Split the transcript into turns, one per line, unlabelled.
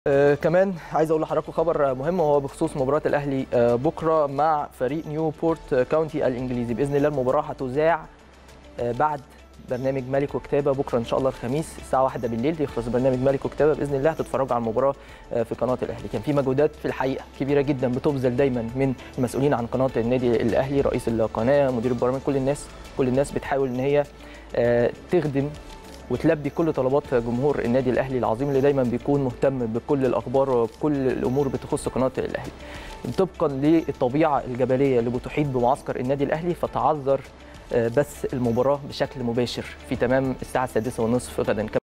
آه كمان عايز اقول لحضراتكم خبر مهم وهو بخصوص مباراه الاهلي آه بكره مع فريق نيوبورت كاونتي الانجليزي باذن الله المباراه هتذاع آه بعد برنامج ملك وكتابه بكره ان شاء الله الخميس الساعه 1 بالليل يخلص برنامج ملك وكتابه باذن الله هتتفرجوا على المباراه في قناه الاهلي كان في مجهودات في الحقيقه كبيره جدا بتبذل دايما من المسؤولين عن قناه النادي الاهلي رئيس القناه مدير البرامج كل الناس كل الناس بتحاول ان هي تخدم وتلبي كل طلبات جمهور النادي الاهلي العظيم اللي دايما بيكون مهتم بكل الاخبار وكل الامور بتخص قناه الاهلي طبقا للطبيعه الجبليه اللي بتحيط بمعسكر النادي الاهلي فتعذر بث المباراه بشكل مباشر في تمام الساعه السادسة ونصف غدا